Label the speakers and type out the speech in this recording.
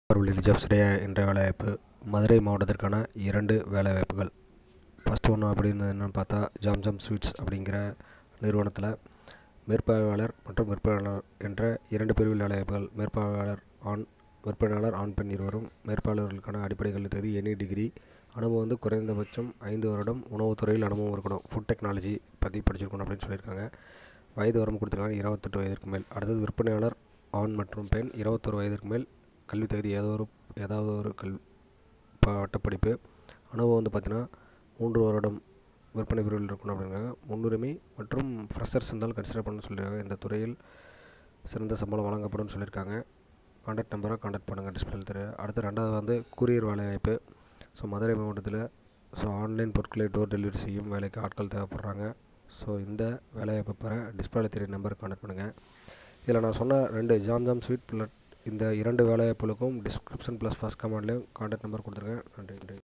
Speaker 1: உள்ளிட்ட ஜாப்ஸ் உடைய என்ற வேலைவாய்ப்பு மதுரை மாவட்டத்திற்கான இரண்டு வேலைவாய்ப்புகள் ஃபஸ்ட்டு ஒன்று அப்படின்னு என்னென்னு பார்த்தா ஜாம் ஜாம் ஸ்வீட்ஸ் அப்படிங்கிற நிறுவனத்தில் மேற்பார்வையாளர் மற்றும் விற்பனையாளர் என்ற இரண்டு பிரிவில் வேலைவாய்ப்புகள் மேற்பார்வையாளர் ஆண் விற்பனையாளர் ஆண் பெண் இருவரும் மேற்பார்வையாளர்களுக்கான அடிப்படை கல்வி தகுதி எனி டிகிரி அனுபவம் வந்து குறைந்தபட்சம் ஐந்து வருடம் உணவுத்துறையில் அனுபவம் இருக்கணும் ஃபுட் டெக்னாலஜி பற்றி படிச்சிருக்கணும் அப்படின்னு சொல்லியிருக்காங்க வயது வரம்பு கொடுத்துருக்காங்க இருபத்தெட்டு வயதிற்கு மேல் அடுத்தது விற்பனையாளர் ஆண் மற்றும் பெண் இருபத்தொரு வயதிற்கு மேல் கல்வி தகுதி ஏதோ ஒரு ஏதாவது ஒரு கல் பட்டப்படிப்பு அனுபவம் வந்து பார்த்திங்கன்னா மூன்று வருடம் விற்பனை பிரிவில் இருக்கணும் அப்படிங்கிறாங்க முன்னுரிமை மற்றும் ஃப்ரெஷர்ஸ் இருந்தாலும் கன்சிடர் பண்ண சொல்லியிருக்காங்க இந்த துறையில் சிறந்த சம்பளம் வழங்கப்படும்னு சொல்லியிருக்காங்க கான்டாக்ட் நம்பரை கான்டாக்ட் பண்ணுங்கள் டிஸ்பிளேல தெரிய அடுத்து ரெண்டாவது வந்து கூரியர் வேலைவாய்ப்பு ஸோ மதுரை மாவட்டத்தில் ஸோ ஆன்லைன் பொருட்களை டோர் டெலிவரி செய்யும் வேலைக்கு ஆட்கள் தேவைப்படுறாங்க ஸோ இந்த வேலைவாய்ப்பை பெற டிஸ்பிளேல தெரிய நம்பருக்கு கான்டாக்ட் பண்ணுங்கள் இதில் நான் சொன்ன ரெண்டு ஜாம் ஜாம் ஸ்வீட் பிளட் இந்த இரண்டு வேலைவாய்ப்புகளுக்கும் டிஸ்கிரிப்ஷன் ப்ளஸ் ஃபஸ்ட் கமெண்ட்லேயும் கான்டாக்ட் நம்பர் கொடுத்துருக்கேன் நன்றி நன்றி